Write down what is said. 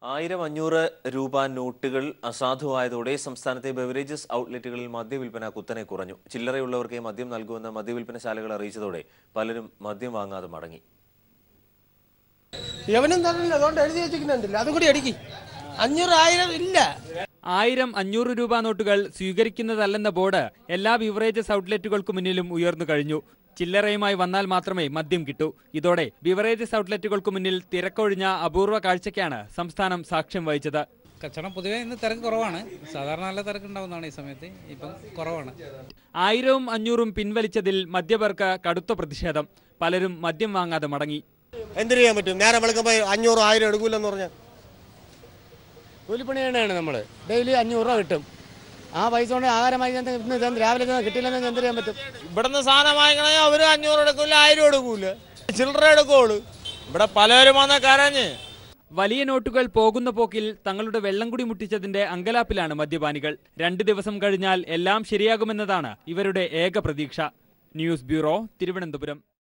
ആയിരം അഞ്ഞൂറ് രൂപ നോട്ടുകൾ അസാധുവായതോടെ സംസ്ഥാനത്തെ ബെവറേജസ് ഔട്ട്ലെറ്റുകളിൽ മദ്യവിൽപ്പന കുത്തനെ കുറഞ്ഞു ചില്ലറയുള്ളവർക്കേ മദ്യം നൽകുമെന്ന് മദ്യവിൽപ്പനശാലകൾ അറിയിച്ചതോടെ പലരും മദ്യം വാങ്ങാതെ മടങ്ങി എവനും തന്നില്ല അതുകൊണ്ട് എഴുതി വെച്ചിരിക്കുന്നുണ്ടല്ലോ അതും കൂടി അടിക്കി അഞ്ഞൂറ് ആയിരം ഇല്ല ആയിരം അഞ്ഞൂറ് രൂപ നോട്ടുകൾ സ്വീകരിക്കുന്നതല്ലെന്ന ബോർഡ് എല്ലാ ബിവറേജസ് ഔട്ട്ലെറ്റുകൾക്ക് മുന്നിലും ഉയർന്നു കഴിഞ്ഞു ചില്ലറയുമായി വന്നാൽ മാത്രമേ മദ്യം കിട്ടൂ ഇതോടെ ബിവറേജസ് ഔട്ട്ലെറ്റുകൾക്ക് മുന്നിൽ തിരക്കൊഴിഞ്ഞ അപൂർവ കാഴ്ചയ്ക്കാണ് സംസ്ഥാനം സാക്ഷ്യം വഹിച്ചത് കച്ചവടം പൊതുവേ ഇന്ന് തിരക്ക് കുറവാണ് സാധാരണ നല്ല തിരക്കുണ്ടാവുന്നതാണ് ഈ സമയത്ത് ഇപ്പം കുറവാണ് ആയിരവും അഞ്ഞൂറും പിൻവലിച്ചതിൽ മദ്യപർക്ക് കടുത്ത പ്രതിഷേധം പലരും മദ്യം വാങ്ങാതെ മടങ്ങി എന്തിനു ചെയ്യാൻ പറ്റും നേരെ വിളിക്കുമ്പോൾ അഞ്ഞൂറ് ആയിരം എടുക്കൂലെന്ന് പറഞ്ഞാൽ കൂലിപ്പണി തന്നെയാണ് നമ്മൾ ഡെയിലി അഞ്ഞൂറ് രൂപ കിട്ടും ആ പൈസ കൊണ്ട് ആഹാരമായി ഇന്ന് ഇന്ന് രാവിലെ തന്നെ കിട്ടിയില്ലെന്ന് എന്ത് ചെയ്യാൻ പറ്റും ഇവിടുന്ന് സാധനം വാങ്ങിക്കണമെങ്കിൽ അവര് അഞ്ഞൂറ് എടുക്കൂല ആയിരം എടുക്കൂല ചില്ലറ എടുക്കുള്ളൂ ഇവിടെ പലരും വന്ന കരഞ്ഞ് വലിയ നോട്ടുകൾ പോകുന്ന പോക്കിൽ തങ്ങളുടെ വെള്ളം കുടി മുട്ടിച്ചതിന്റെ അങ്കലാപ്പിലാണ് മദ്യപാനികൾ രണ്ട് ദിവസം കഴിഞ്ഞാൽ എല്ലാം ശരിയാകുമെന്നതാണ് ഇവരുടെ ഏക പ്രതീക്ഷ ന്യൂസ് ബ്യൂറോ തിരുവനന്തപുരം